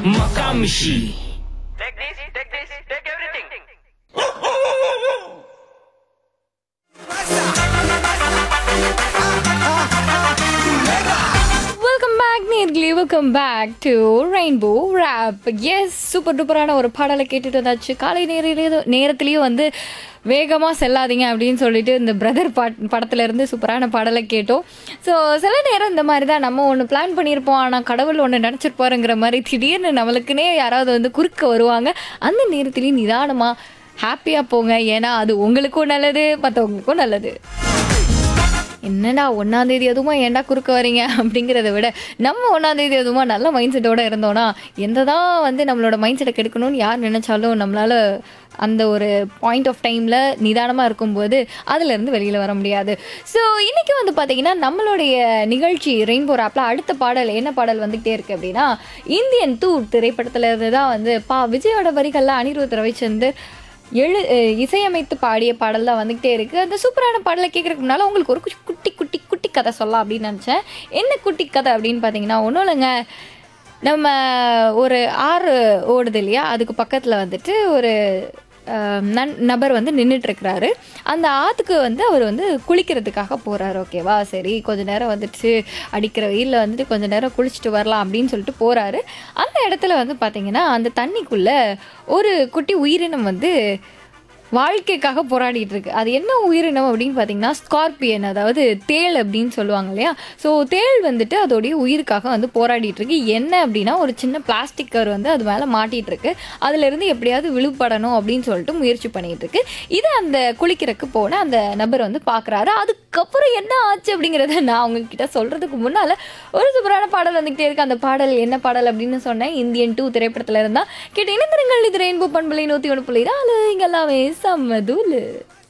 Makamishi. Take this, take this, take everything. Welcome back நேர்களே welcome back to rainbow ரேப் yes super டூப்பரான ஒரு பாடலை கேட்டுட்டு வந்தாச்சு காலை நேரிலே நேரத்துலேயும் வந்து வேகமாக செல்லாதீங்க அப்படின்னு சொல்லிட்டு இந்த பிரதர் பாட் படத்துல இருந்து சூப்பரான பாடலை கேட்டோம் ஸோ சில நேரம் இந்த மாதிரி தான் நம்ம ஒன்று பிளான் பண்ணியிருப்போம் ஆனால் கடவுள் ஒன்று நினச்சிருப்பாருங்கிற மாதிரி திடீர்னு நம்மளுக்குனே யாராவது வந்து குறுக்க வருவாங்க அந்த நேரத்துலேயும் நிதானமாக ஹாப்பியாக போங்க ஏன்னா அது உங்களுக்கும் நல்லது மற்றவங்களுக்கும் நல்லது என்னடா ஒன்றாந்தேதி அதுவுமா ஏன்டா குறுக்க வரீங்க அப்படிங்கிறத விட நம்ம ஒன்றாந்தேதி அதுவுமா நல்ல மைண்ட் செட்டோட இருந்தோம்னா எந்த தான் வந்து நம்மளோட மைண்ட் செட்டை கெடுக்கணும்னு யார் நினைச்சாலும் நம்மளால அந்த ஒரு பாயிண்ட் ஆஃப் டைமில் நிதானமாக இருக்கும்போது அதுலேருந்து வெளியில் வர முடியாது ஸோ இன்றைக்கி வந்து பார்த்தீங்கன்னா நம்மளுடைய நிகழ்ச்சி ரெயின்போ ஆப்பில் அடுத்த பாடல் என்ன பாடல் வந்துகிட்டே இருக்குது அப்படின்னா இந்தியன் டூ திரைப்படத்தில் இருந்து தான் வந்து பா விஜயோட வரிகளில் அனிருத் ரவிச்சந்தர் எழு அஹ் இசையமைத்து பாடிய பாடல் தான் வந்துக்கிட்டே இருக்குது அந்த சூப்பரான பாடலை கேட்குறதுக்கு முன்னால் உங்களுக்கு ஒரு குட்டி குட்டி குட்டி குட்டி கதை சொல்லலாம் அப்படின்னு நினச்சேன் என்ன குட்டி கதை அப்படின்னு பார்த்தீங்கன்னா ஒன்றும் இல்லைங்க நம்ம ஒரு ஆறு ஓடுது இல்லையா அதுக்கு பக்கத்தில் வந்துட்டு ஒரு அஹ், நன் நபர் வந்து நின்றுட்டுருக்கிறாரு அந்த ஆற்றுக்கு வந்து அவர் வந்து குளிக்கிறதுக்காக போகிறாரு ஓகேவா சரி கொஞ்ச நேரம் வந்துட்டு அடிக்கிற வெயிலில் வந்துட்டு கொஞ்ச நேரம் குளிச்சுட்டு வரலாம் அப்படின்னு சொல்லிட்டு போகிறாரு அந்த இடத்துல வந்து பார்த்தீங்கன்னா அந்த தண்ணிக்குள்ளே ஒரு குட்டி உயிரினம் வந்து வாழ்க்கைக்காக போராடிட்டு இருக்கு அது என்ன உயிரினம் அப்படின்னு பார்த்தீங்கன்னா ஸ்கார்பியன் அதாவது தேள் அப்படின்னு சொல்லுவாங்க இல்லையா ஸோ தேள் வந்துட்டு அதோடைய உயிருக்காக வந்து போராடிட்டு இருக்கு என்ன அப்படின்னா ஒரு சின்ன பிளாஸ்டிக் கவர் வந்து அது மேலே மாட்டிட்டு இருக்கு அதுல இருந்து எப்படியாவது விழுப்படணும் அப்படின்னு சொல்லிட்டு முயற்சி பண்ணிட்டு இருக்கு இது அந்த குளிக்கிறதுக்கு போன அந்த நபர் வந்து பார்க்குறாரு அதுக்கப்புறம் என்ன ஆச்சு அப்படிங்கிறத நான் உங்ககிட்ட சொல்றதுக்கு முன்னால ஒரு சூப்பரான பாடல் வந்துகிட்டே இருக்கு அந்த பாடல் என்ன பாடல் அப்படின்னு சொன்னேன் இந்தியன் டூ திரைப்படத்துல இருந்தா கேட்டு இணைந்திருங்கள் இது ரெயின்போ பண்பலை நூற்றி ஒன்று புள்ளி நாலு இங்க எல்லாமே செம்ம தூளு